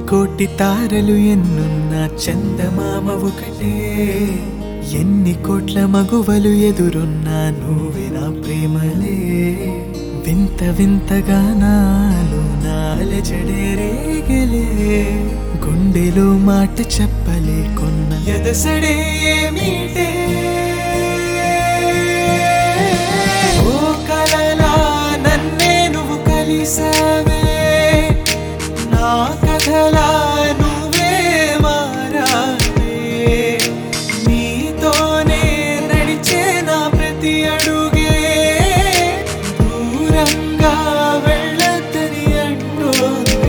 కోటి తారలు ఎన్నున్న చందమామ ఒకటే ఎన్ని కోట్ల మగువలు ఎదురున్నా నువ్వే నా ప్రేమలే వింత వింతగా నాలో నాలజడే రేగలే గుండెలో మాట చెప్పలేకున్న ఎదసడే ఏమిటే ఓ కలలా నన్నే నువ్వు కలిసావే నా కథలా నువ్వే మారావే నీతోనే నడిచే నా ప్రతి అడుగే దూరంగా వెళ్ళొద్దని అంటోంది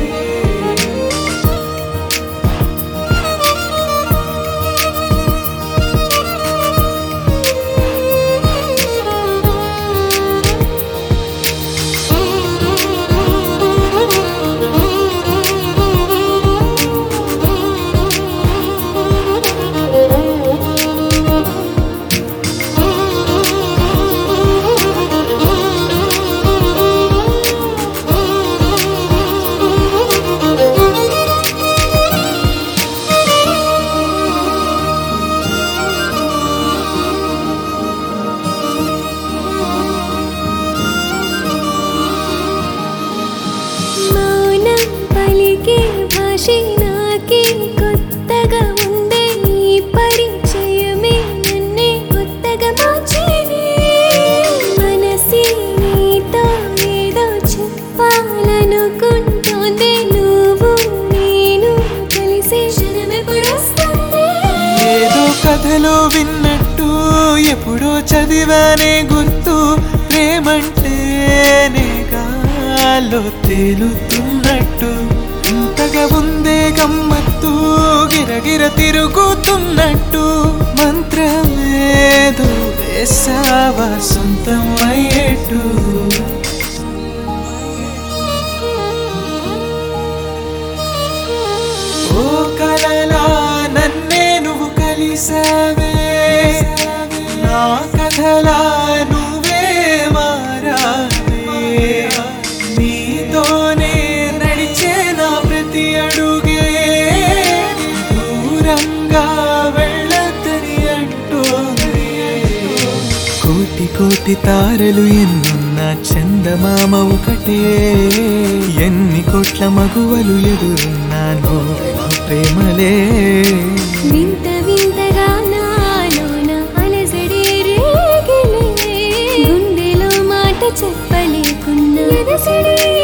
మౌనం పలికే భాష నాకే కొత్తగా ఉందే నీ పరిచయమే నన్నే కొత్తగా మార్చేనే మనసి నీతో ఏదో చెప్పాలనుకుంటోంది నువ్వు నేను కలిసే క్షణమెప్పుడొస్తుంది ఏదో కథలో విన్నట్టు ఎప్పుడో చదివానే గుర్తు ప్రేమంటేనే గాల్లో తేలుతున్నట్టు ఇంతగా ఉందే గమ్మత్తు గిరగిర తిరుగుతున్నట్టు మంత్రమేదో వేసావా సొంతం అయ్యేట్టు ఓ కలలా నన్నే నువ్వు కలిసావే నా కథలా నువ్వే మారావే నీతోనే నడిచే నా ప్రతి అడుగే దూరంగా వెళ్ళొద్దని అంటోంది కోటి కోటి తారలు ఎన్నున్న చందమామ ఒకటే ఎన్ని కోట్ల మగువలు ఎదురున్నాను ప్రేమలే వింత వింతగా నాలోన అలజడే రేగిలే గుండెలో మాట చెప్పలేకున్నా ఎదసడే